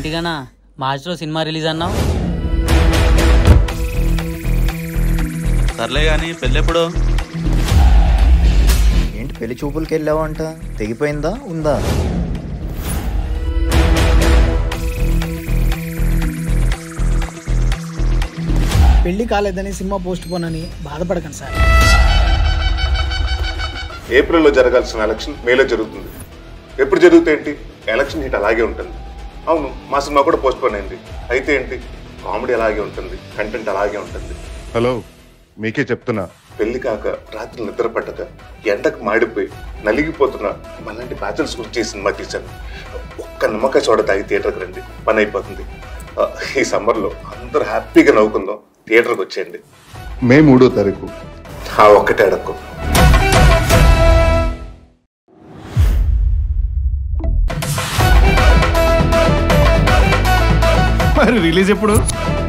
ఏంటిగానా మార్చిలో cinema release అన్నావు సర్లే గాని పెళ్ళెప్పుడు ఏంటి పెళ్లి చూపులకి వెళ్ళావంట తెగిపోయిందా ఉందా పెళ్లి కాలేదని సినిమా పోస్ట్ పోన్ అని బాధపడకండి సార్ ఏప్రిల్లో జరగాల్సిన ఎలక్షన్ మేలో జరుగుతుంది ఎప్పుడు జరిగితే ఏంటి ఎలక్షన్ హీట్ అలాగే ఉంటుంది అవును మా సినిమా కూడా పోస్ట్ పోన్ అయింది అయితే ఏంటి కామెడీ అలాగే ఉంటుంది కంటెంట్ అలాగే ఉంటుంది హలో మీకే చెప్తున్నా పెళ్లి కాక రాత్రి నిద్ర పట్టక ఎండకు మాడిపోయి నలిగిపోతున్న మళ్ళంటి బ్యాచులర్స్ గురించి ఈ సినిమా తీశాను ఒక్క నిమ్మకాయ చూడ తాగి థియేటర్కి రండి పని అయిపోతుంది ఆ, ఈ సమ్మర్లో అందరూ హ్యాపీగా నవ్వుకుందాం థియేటర్కి వచ్చేయండి మే మూడో తారీఖు ఆ ఒక్కటే అడక్కు మరి రిలీజ్ ఎప్పుడు